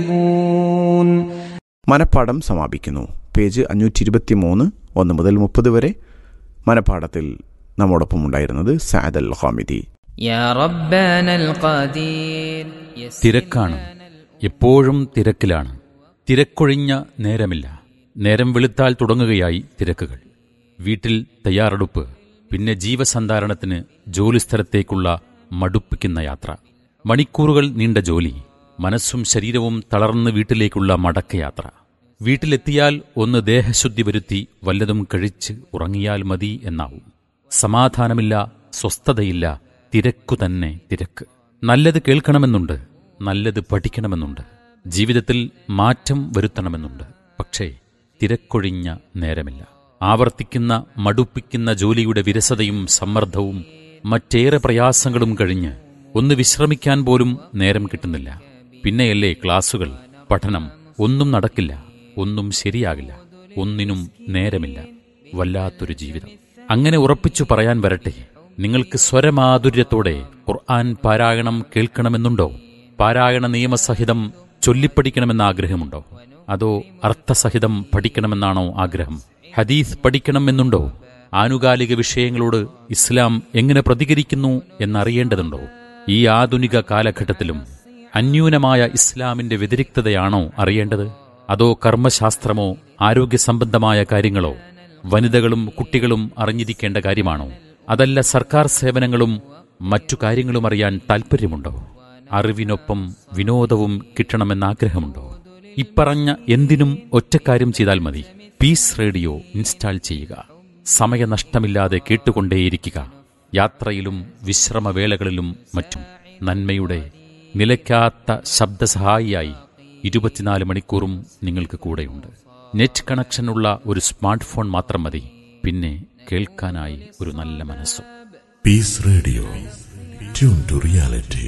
മനപ്പാഠം സമാപിക്കുന്നു പേജ് അഞ്ഞൂറ്റി ഇരുപത്തി മൂന്ന് ഒന്ന് മുതൽ മുപ്പത് വരെ മനപ്പാഠത്തിൽ നമ്മോടൊപ്പം ഉണ്ടായിരുന്നത് സാദ് അൽ ഹാമിദി يا ربنا القدير തിരക്കാണ് എപ്പോഴും തിരക്കിലാണ് തിരക്കൊഴിഞ്ഞ നേരമില്ല നേരം വെളുത്താൽ തുടങ്ങുകയായി തിരക്കുകൾ വീട്ടിൽ തയ്യാറെടുപ്പ് പിന്നെ ജീവസന്ധാരണത്തിന് ജോലിസ്ഥലത്തേക്കുള്ള മടുപ്പിക്കുന്ന യാത്ര മണിക്കൂറുകൾ നീണ്ട ജോലി മനസ്സും ശരീരവും തളർന്ന് വീട്ടിലേക്കുള്ള മടക്കയാത്ര വീട്ടിലെത്തിയാൽ ഒന്ന് ദേഹശുദ്ധി വരുത്തി വല്ലതും കഴിച്ച് ഉറങ്ങിയാൽ മതി എന്നാവും സമാധാനമില്ല സ്വസ്ഥതയില്ല തിരക്കു തന്നെ തിരക്ക് നല്ലത് കേൾക്കണമെന്നുണ്ട് നല്ലത് പഠിക്കണമെന്നുണ്ട് ജീവിതത്തിൽ മാറ്റം വരുത്തണമെന്നുണ്ട് പക്ഷേ തിരക്കൊഴിഞ്ഞ നേരമില്ല ആവർത്തിക്കുന്ന മടുപ്പിക്കുന്ന ജോലിയുടെ വിരസതയും സമ്മർദ്ദവും മറ്റേറെ പ്രയാസങ്ങളും കഴിഞ്ഞ് ഒന്ന് വിശ്രമിക്കാൻ പോലും നേരം കിട്ടുന്നില്ല പിന്നെയല്ലേ ക്ലാസുകൾ പഠനം ഒന്നും നടക്കില്ല ഒന്നും ശരിയാകില്ല ഒന്നിനും നേരമില്ല വല്ലാത്തൊരു ജീവിതം അങ്ങനെ ഉറപ്പിച്ചു പറയാൻ വരട്ടെ നിങ്ങൾക്ക് സ്വരമാധുര്യത്തോടെ ഖുർആൻ പാരായണം കേൾക്കണമെന്നുണ്ടോ പാരായണ നിയമസഹിതം ചൊല്ലിപ്പഠിക്കണമെന്ന ആഗ്രഹമുണ്ടോ അതോ അർത്ഥസഹിതം പഠിക്കണമെന്നാണോ ആഗ്രഹം ഹദീസ് പഠിക്കണമെന്നുണ്ടോ ആനുകാലിക വിഷയങ്ങളോട് ഇസ്ലാം എങ്ങനെ പ്രതികരിക്കുന്നു എന്നറിയേണ്ടതുണ്ടോ ഈ ആധുനിക കാലഘട്ടത്തിലും അന്യൂനമായ ഇസ്ലാമിന്റെ വ്യതിരിക്തതയാണോ അറിയേണ്ടത് അതോ കർമ്മശാസ്ത്രമോ ആരോഗ്യ സംബന്ധമായ കാര്യങ്ങളോ വനിതകളും കുട്ടികളും അറിഞ്ഞിരിക്കേണ്ട കാര്യമാണോ അതല്ല സർക്കാർ സേവനങ്ങളും മറ്റു കാര്യങ്ങളും അറിയാൻ താൽപ്പര്യമുണ്ടോ അറിവിനൊപ്പം വിനോദവും കിട്ടണമെന്ന ആഗ്രഹമുണ്ടോ ഇപ്പറഞ്ഞ എന്തിനും ഒറ്റക്കാര്യം ചെയ്താൽ മതി പീസ് റേഡിയോ ഇൻസ്റ്റാൾ ചെയ്യുക സമയനഷ്ടമില്ലാതെ കേട്ടുകൊണ്ടേയിരിക്കുക യാത്രയിലും വിശ്രമവേളകളിലും മറ്റും നന്മയുടെ നിലയ്ക്കാത്ത ശബ്ദസഹായിയായി ഇരുപത്തിനാല് മണിക്കൂറും നിങ്ങൾക്ക് കൂടെയുണ്ട് നെറ്റ് കണക്ഷനുള്ള ഒരു സ്മാർട്ട് ഫോൺ മാത്രം മതി പിന്നെ കേൾക്കാനായി ഒരു നല്ല മനസ്സും Peace Radio. Tune to reality.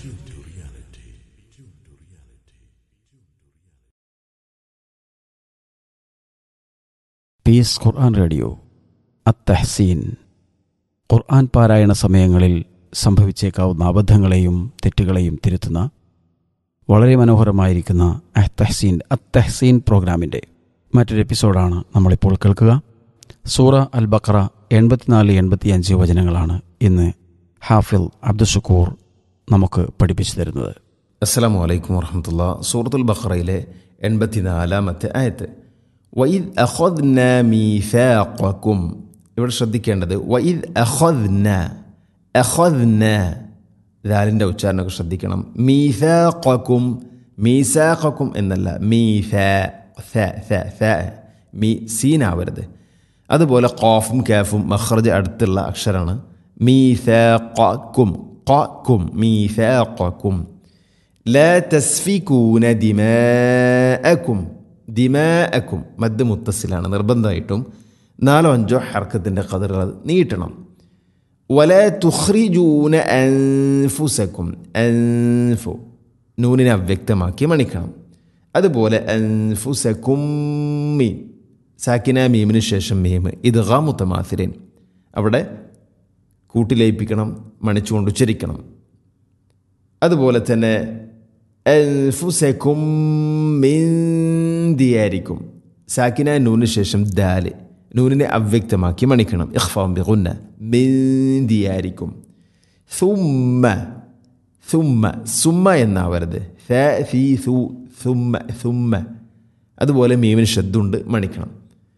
Peace ഖുർആൻ റേഡിയോ അത്തഹസീൻ ഖുർആൻ പാരായണ സമയങ്ങളിൽ സംഭവിച്ചേക്കാവുന്ന അബദ്ധങ്ങളെയും തെറ്റുകളെയും തിരുത്തുന്ന വളരെ മനോഹരമായിരിക്കുന്ന അത്തഹസീൻ അത്തഹസീൻ പ്രോഗ്രാമിൻ്റെ മറ്റൊരു എപ്പിസോഡാണ് നമ്മളിപ്പോൾ കേൾക്കുക സൂറ അൽ ബക്ര എൺപത്തിനാല് എൺപത്തിയഞ്ച് വചനങ്ങളാണ് ഇന്ന് ഹാഫിൽ അബ്ദുഷക്കൂർ നമുക്ക് പഠിപ്പിച്ചു തരുന്നത് അസ്സലാമു അലൈക്കും വറഹമത്തുള്ള സൂറത്തുൽ ബഖറയിലെ എൺപത്തിനാലാമത്തെ ആയത്ത് വൈദ് അഖദ്ന മീഫാഖക്കും ഇവിടെ ശ്രദ്ധിക്കേണ്ടത് വൈദ് അഖദ്ന അഖദ്ന ദാലിൻ്റെ ഉച്ചാരണമൊക്കെ ശ്രദ്ധിക്കണം മീഫാഖക്കും മീസാഖക്കും എന്നല്ല മീഫ ഫ ഫ ഫ മീ സീനാവരുത് അതുപോലെ ഖാഫും കാഫും മഖ്റജ് അടുത്തുള്ള അക്ഷരമാണ് മീഫാഖക്കും ഖക്കും മീഫാഖക്കും لا تسفكون دماءكم ദിമാഅക്കും മദ് മുത്തസിലാണ് നിർബന്ധമായിട്ടും നാലോ അഞ്ചോ ഹർക്കത്തിൻ്റെ കതിറുകൾ നീട്ടണം വല തുഹ്രിജൂന അൻഫുസക്കും അൻഫു നൂനിനെ അവ്യക്തമാക്കി മണിക്കണം അതുപോലെ അൻഫുസക്കും മീൻ സാക്കിന മീമിന് ശേഷം മീം ഇത് മുത്തമാസിരൻ അവിടെ കൂട്ടിലയിപ്പിക്കണം മണിച്ചുകൊണ്ട് ഉച്ചരിക്കണം അതുപോലെ തന്നെ അൻഫുസക്കും മിന്തിയായിരിക്കും സാക്കിന നൂന് ശേഷം ദാല് നൂനിനെ അവ്യക്തമാക്കി മണിക്കണം ഇഖ്ഫാം ബിഗുന്ന മിന്തിയായിരിക്കും സുമ്മ സുമ്മ സുമ്മ എന്നാവരുത് ഫ ഫി സു സുമ്മ സുമ്മ അതുപോലെ മീമിന് ശബ്ദമുണ്ട് മണിക്കണം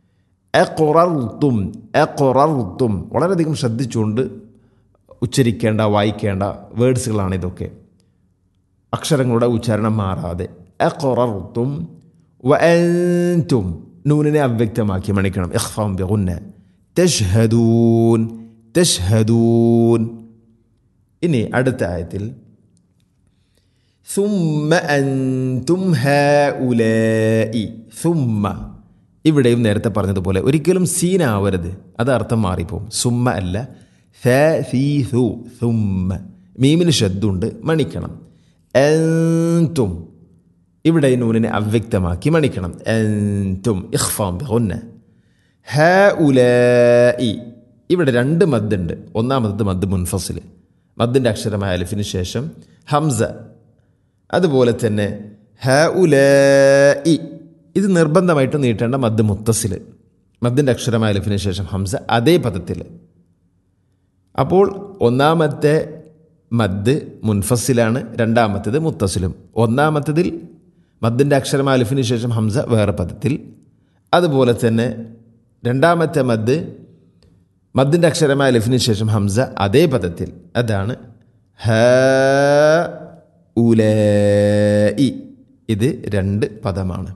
എ എ വളരെയധികം ശ്രദ്ധിച്ചുകൊണ്ട് ഉച്ചരിക്കേണ്ട വായിക്കേണ്ട വേർഡ്സുകളാണ് ഇതൊക്കെ അക്ഷരങ്ങളുടെ ഉച്ചാരണം മാറാതെ അഖറർത്തും വഅൻതും നൂനിനെ അവ്യക്തമാക്കി മണിക്കണം ഇഖ്ഫാം ബിഗുന്ന തഷ്ഹദൂൻ തഷ്ഹദൂൻ ഇനി അടുത്ത ആയത്തിൽ ثم أنتم هؤلاء ثم ഇവിടെയും നേരത്തെ പറഞ്ഞതുപോലെ ഒരിക്കലും സീനാവരുത് അത് അർത്ഥം മാറിപ്പോവും സുമ്മ അല്ല ഫ സീ സു സുമ്മ മീമിന് ശബ്ദമുണ്ട് മണിക്കണം അൻതും ഇവിടെ ഈ നൂനിനെ അവ്യക്തമാക്കി മണിക്കണം അൻതും ഇഖ്ഫാം ബിഗുന്ന ഹ ഉലായി ഇവിടെ രണ്ട് മദ്ദുണ്ട് ഒന്നാമത്തത് മദ് മുൻഫസിൽ മദ്ദിൻ്റെ അക്ഷരമായ അലിഫിന് ശേഷം ഹംസ അതുപോലെ തന്നെ ഹ ഉല ഇ ഇത് നിർബന്ധമായിട്ട് നീട്ടേണ്ട മദ് മുത്തസിൽ മദ്ദിൻ്റെ അക്ഷരമായ അലിഫിന് ശേഷം ഹംസ അതേ പദത്തിൽ അപ്പോൾ ഒന്നാമത്തെ മദ് മുൻഫസിലാണ് രണ്ടാമത്തേത് മുത്തസിലും ഒന്നാമത്തതിൽ മദ്ദിൻ്റെ അക്ഷരമായ അലിഫിന് ശേഷം ഹംസ വേറെ പദത്തിൽ അതുപോലെ തന്നെ രണ്ടാമത്തെ മദ് മദ്ദിൻ്റെ അക്ഷരമായ അലിഫിന് ശേഷം ഹംസ അതേ പദത്തിൽ അതാണ് ഹ ഉല ഇ ഇത് രണ്ട് പദമാണ്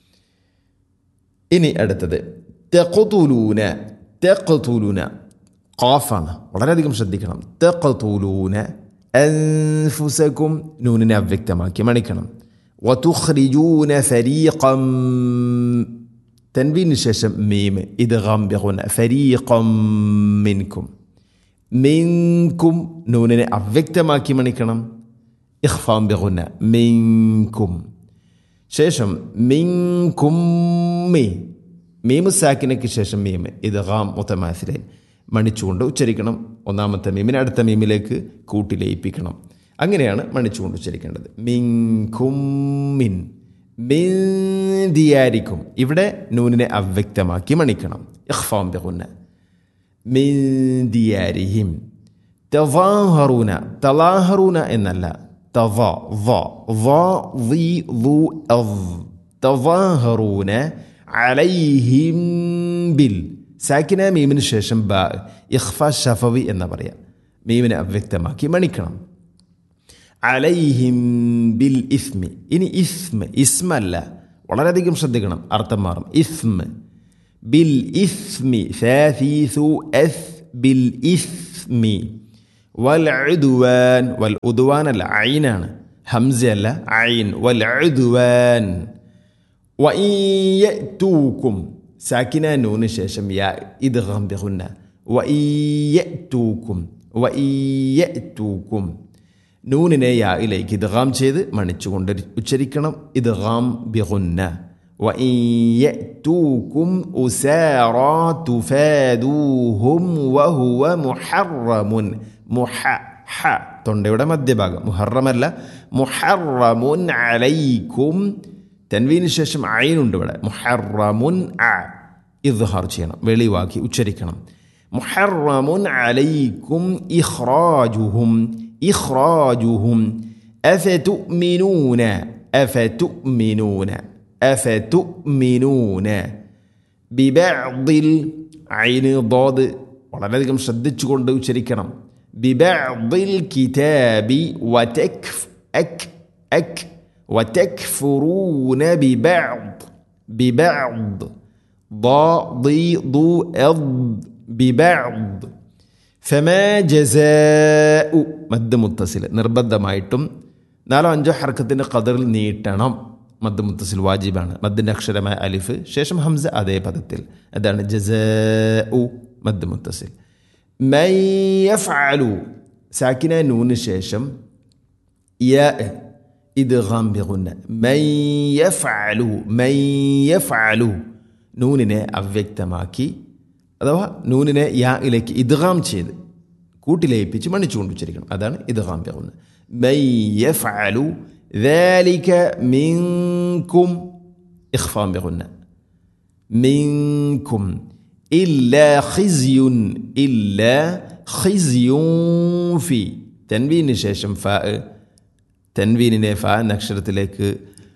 ഇനി അടുത്തത് തെക്കുതൂലൂന തെക്കുതൂലൂന ഖാഫാണ് വളരെയധികം ശ്രദ്ധിക്കണം തെക്കുതൂലൂന അൻഫുസക്കും നൂനിനെ അവ്യക്തമാക്കി മണിക്കണം വതുഖ്രിജൂന ഫരീഖം തൻവീന് ശേഷം മീം ഇത് ഗംബിഖുന ഫരീഖം മിൻകും മിൻകും നൂനിനെ അവ്യക്തമാക്കി മണിക്കണം ഇഖ്ഫാം ബിഗുന മിൻകും ശേഷം മിൻകുമ്മി മീമു സാക്കിനയ്ക്ക് ശേഷം മീം ഇത് ഹാം മുത്തമാസിലൈൻ മണിച്ചുകൊണ്ട് ഉച്ചരിക്കണം ഒന്നാമത്തെ മീമിനെ അടുത്ത മീമിലേക്ക് കൂട്ടി ലയിപ്പിക്കണം അങ്ങനെയാണ് മണിച്ചുകൊണ്ട് ഉച്ചരിക്കേണ്ടത് മിൻകുമ്മിൻ മിന്തിയാരിക്കും ഇവിടെ നൂനിനെ അവ്യക്തമാക്കി മണിക്കണം ഇഖ്ഫാം ബിഗുന്ന മിന്തിയാരിഹിം തവാഹറൂന തലാഹറൂന എന്നല്ല തവ വ വ വി ളു അവ് തവാഹറൂന അലൈഹിം ബിൽ സാക്കിന മീമിന് ശേഷം ബ ഇഖ്ഫ ഷഫവി എന്ന് പറയാം മീമിനെ അവ്യക്തമാക്കി മണിക്കണം അലൈഹിം ബിൽ ഇസ്മി ഇനി ഇസ്മ ഇസ്മല്ല വളരെയധികം ശ്രദ്ധിക്കണം അർത്ഥം മാറും ഇസ്മ ബിൽ ഇസ്മി ഫാഫീസു എസ് ബിൽ ഇസ്മി വൽ ഉദ്വാൻ വൽ ഉദ്വാൻ അല്ല ഐനാണ് ഹംസ അല്ല ഐൻ വൽ ഉദ്വാൻ വഈയതൂക്കും സാക്കിന നൂന് ശേഷം യാ ഇത് ഗംബിഹുന്ന വഈയതൂക്കും വഈയതൂക്കും നൂനിനെ യായിലേക്ക് ഇദ്ഗാം ചെയ്ത് മണിച്ചുകൊണ്ട് ഉച്ചരിക്കണം ഇദ്ഗാം ബിഗുന്ന وإن أسارى تفادوهم وهو محرم مح ഹ തൊണ്ടയുടെ മധ്യഭാഗം മുഹറമല്ല മുഹറമുൻ അലൈക്കും തൻവീന് ശേഷം അയിനുണ്ട് ഇവിടെ മുഹറമുൻ അ ഇദ്ഹാർ ചെയ്യണം വെളിവാക്കി ഉച്ചരിക്കണം മുഹറമുൻ അലൈക്കും ഇഖ്റാജുഹും ഇഖ്റാജുഹും അഫതുഅ്മിനൂന അഫതുഅ്മിനൂന അഫതുഅ്മിനൂന ബിബഅദിൽ ഐന് ضاد വളരെയധികം ശ്രദ്ധിച്ചുകൊണ്ട് ഉച്ചരിക്കണം ബിബഅദിൽ കിതാബി വതക്ഫ് അക് അക് وتكفرون ببعض ببعض ضاد أض ببعض فما جزاء മദ് മുത്തസിൽ നിർബന്ധമായിട്ടും നാലോ അഞ്ചോ ഹർക്കത്തിൻ്റെ കതറിൽ നീട്ടണം മദ് മുത്തസിൽ വാജിബാണ് മദ്ദിൻ്റെ അക്ഷരമായ അലിഫ് ശേഷം ഹംസ അതേ പദത്തിൽ അതാണ് ജസ ഉ മദ് മുത്തസിൽ മയ്യഫ്അലു സാക്കിന നൂന് ശേഷം യ ഇദ്ഗാം ബിഗുന്ന മയ്യഫ്അലു മയ്യഫ്അലു നൂനിനെ അവ്യക്തമാക്കി അഥവാ നൂനിനെ യായിലേക്ക് ഇദ്ഗാം ചെയ്ത് കൂട്ടിലയിപ്പിച്ച് മണിച്ചുകൊണ്ട് ഉച്ചരിക്കണം അതാണ് ഇദ്ഗാം ബിഗുന്ന മയ്യഫ്അലു ذلك منكم إخفاء بغنى منكم إلا خزي إلا خزي في تنوين ശേഷം ഫാ തൻവീനിനെ ഫ എന്ന അക്ഷരത്തിലേക്ക്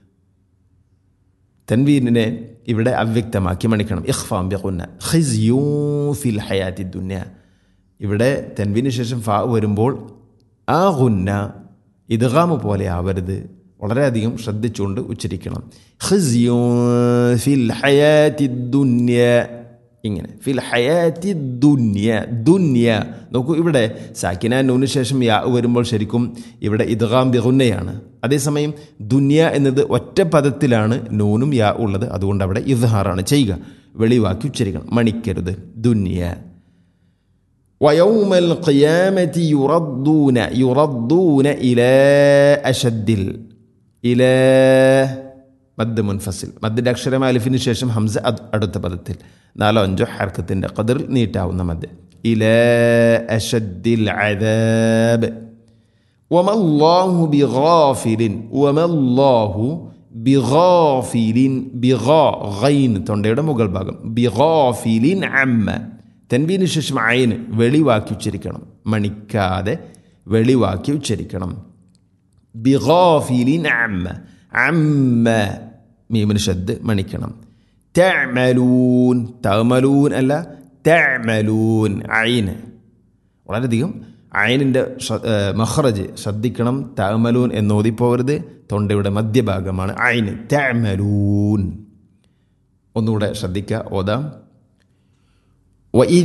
തൻവീനിനെ ഇവിടെ അവ്യക്തമാക്കി മണിക്കണം ഇഖ്ഫാം ബിഖുന്ന ഖിസ്യൂ ഫിൽ ഹയാത്തി ദുന്യ ഇവിടെ തൻവീന് ശേഷം ഫ വരുമ്പോൾ ആ ഗുന്ന ഇദ്ഗാമ് പോലെ ആവരുത് വളരെയധികം ശ്രദ്ധിച്ചുകൊണ്ട് ഉച്ചരിക്കണം ഖിസ്യൂ ഫിൽ ഹയാത്തി ദുന്യ ഇങ്ങനെ ഫിൽ ഹയാത്തി ദുന്യ ദുന്യ നോക്കൂ ഇവിടെ സാക്കിന നൂന് ശേഷം യാ വരുമ്പോൾ ശരിക്കും ഇവിടെ ഇദ്ഗാം ബിഗുന്നയാണ് അതേസമയം ദുന്യ എന്നത് ഒറ്റ പദത്തിലാണ് നൂനും യാ ഉള്ളത് അതുകൊണ്ട് അവിടെ ഇദ്ഹാറാണ് ചെയ്യുക വെളിവാക്കി ഉച്ചരിക്കണം മണിക്കരുത് ദുന്യ ويوم القيامة يردون يردون إلى أشد إلى മദ് മുൻഫസിൽ മദ്ദിൻ്റെ അക്ഷരം അലിഫിന് ശേഷം ഹംസ അടുത്ത പദത്തിൽ നാലോ അഞ്ചോ ഹർക്കത്തിൻ്റെ കതിറിൽ നീട്ടാവുന്ന മദ് ഇല അഷദ്ദിൽ അദാബ് വമല്ലാഹു ബിഗാഫിലിൻ വമല്ലാഹു ബിഗാഫിലിൻ ബിഗാ ഗൈൻ തൊണ്ടയുടെ മുകൾ ഭാഗം ബിഗാഫിലിൻ അമ്മ തെൻവീന് ശേഷം അയന് വെളിവാക്കി ഉച്ചരിക്കണം മണിക്കാതെ വെളിവാക്കി ഉച്ചരിക്കണം ബിഗാഫിലിൻ അമ്മ അമ്മ മീമിന് ഷദ് മണിക്കണം തഅമലൂൻ തഅമലൂൻ അല്ല തഅമലൂൻ അയിന് വളരെയധികം അയനിൻ്റെ മഹ്റജ് ശ്രദ്ധിക്കണം തഅമലൂൻ എന്നോതിപ്പോകരുത് തൊണ്ടയുടെ മധ്യഭാഗമാണ് അയിന് തഅമലൂൻ ഒന്നുകൂടെ ശ്രദ്ധിക്കുക ഓതാം വഇ